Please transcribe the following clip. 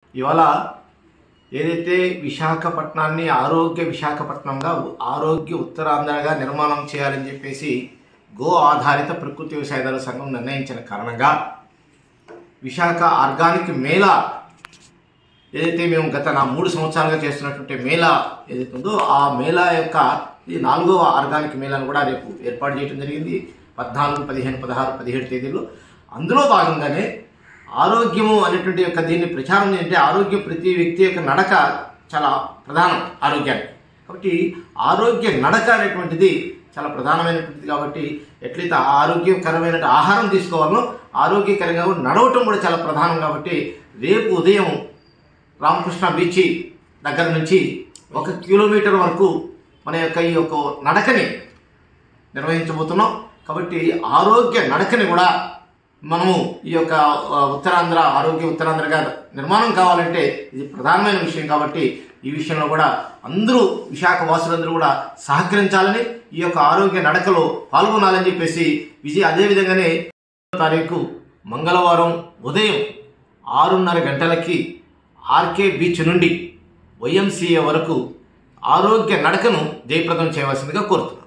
ఇవాళ ఏదైతే విశాఖపట్నాన్ని ఆరోగ్య విశాఖపట్నంగా ఆరోగ్య ఉత్తరాంధ్రగా నిర్మాణం చేయాలని చెప్పేసి గో ఆధారిత ప్రకృతి వ్యవసాయదారుల సంఘం నిర్ణయించిన కారణంగా విశాఖ ఆర్గానిక్ మేళా ఏదైతే మేము గత నా మూడు సంవత్సరాలుగా చేస్తున్నటువంటి మేళా ఏదైతే ఉందో ఆ మేళా యొక్క ఈ నాలుగవ ఆర్గానిక్ మేళాను కూడా రేపు ఏర్పాటు చేయడం జరిగింది పద్నాలుగు పదిహేను పదహారు పదిహేడు తేదీల్లో అందులో భాగంగానే ఆరోగ్యము అనేటువంటి యొక్క దీన్ని ప్రచారం ఏంటంటే ఆరోగ్యం ప్రతి వ్యక్తి యొక్క నడక చాలా ప్రధానం ఆరోగ్యానికి కాబట్టి ఆరోగ్య నడక అనేటువంటిది చాలా ప్రధానమైనటువంటిది కాబట్టి ఎట్లయితే ఆరోగ్యకరమైన ఆహారం తీసుకోవాలో ఆరోగ్యకరంగా కూడా నడవటం కూడా చాలా ప్రధానం కాబట్టి రేపు ఉదయం రామకృష్ణ బీచ్ దగ్గర నుంచి ఒక కిలోమీటర్ వరకు మన యొక్క ఈ యొక్క నడకని నిర్వహించబోతున్నాం కాబట్టి ఆరోగ్య నడకని కూడా మనము ఈ యొక్క ఆ, ఉత్తరాంధ్ర ఆరోగ్య ఉత్తరాంధ్రగా నిర్మాణం కావాలంటే ఇది ప్రధానమైన విషయం కాబట్టి ఈ విషయంలో కూడా అందరూ విశాఖ వాసులందరూ కూడా సహకరించాలని ఈ యొక్క ఆరోగ్య నడకలో పాల్గొనాలని చెప్పేసి విజయ్ అదేవిధంగానే తారీఖు మంగళవారం ఉదయం ఆరున్నర గంటలకి ఆర్కే బీచ్ నుండి వైఎంసీఏ వరకు ఆరోగ్య నడకను జయప్రదం చేయవలసిందిగా కోరుతున్నాను